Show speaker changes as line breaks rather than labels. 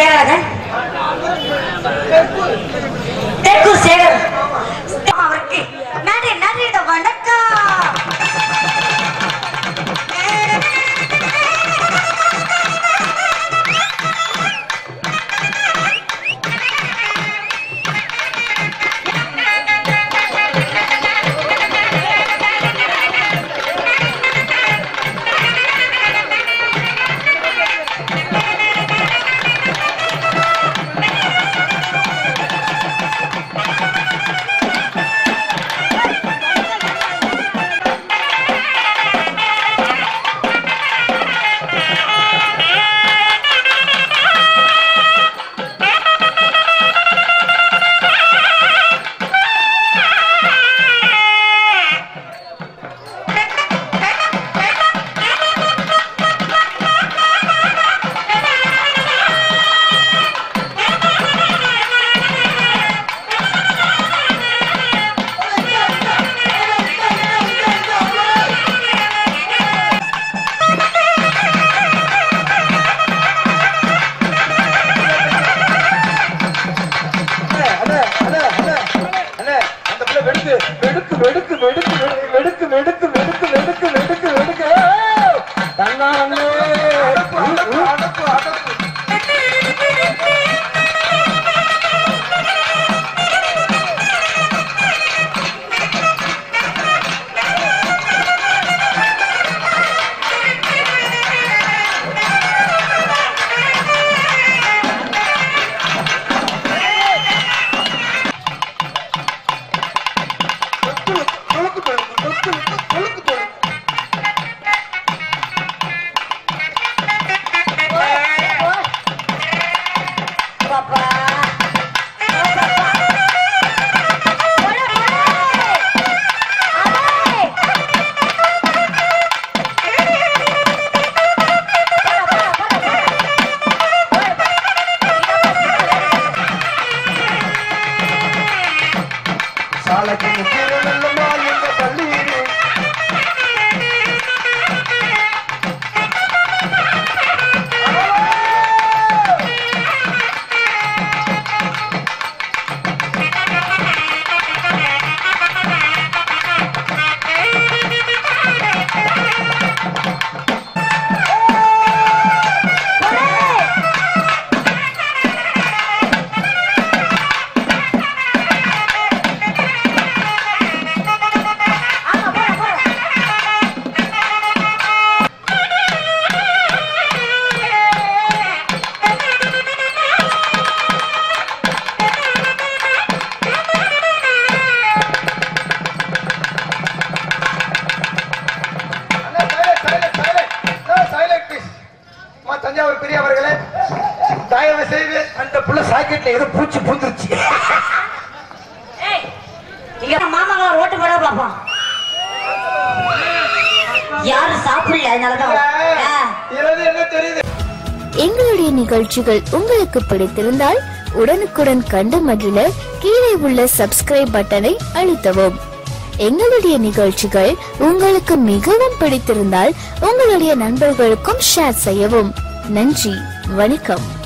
பேரழகன் தெற்கு சேகர் அவருக்கு நன்றி நன்றி வணக்கம்
அண்ணே, அண்ணே, அண்ணே, அண்ணே, அந்த பிள்ளை வெடுக்கு, வெடுக்கு, வெடுக்கு, வெடுக்கு, வெடுக்கு, வெடுக்கு, வெடுக்கு, வெடுக்கு, வெடுக்கு, வெடுக்கு. ஏய்! தன்னாலே. அடப்பு, அடப்பு, அடப்பு. தொக்கு, தொழுக்கு, தொழுக்கு, தொக்கு, தொழுக்கு, தொழுக்கு.
பாப்பா
சாலைக்கு நிற்கிற நல்லம்மா எங்க பள்ளியிலே. அண்ணே, silent, silent, silent. No, silent, please. அம்மா, தஞ்சாவூர் பெரியவர்களே தயவு செய்து அந்த புள்ள சாக்கெட்ல ஏதோ பூச்சி பூந்துருச்சு
ஏய், இங்க மாமாங்க ஓட்டு போட பாப்போம் யாரும் சாப்பிடல அதனாலதான் ஆ.
இதுல என்ன தெரியுது
எங்களுடைய நிகழ்ச்சிகள் உங்களுக்கு பிடித்திருந்தால் உடனுக்குடன் கண்டு மகிழ கீழே உள்ள சப்ஸ்கிரைப் பட்டனை அழுத்தவும் எங்களுடைய நிகழ்ச்சிகள் உங்களுக்கு மிகவும் பிடித்திருந்தால் உங்களுடைய நண்பர்களுக்கும் ஷேர் செய்யவும் நன்றி வணக்கம்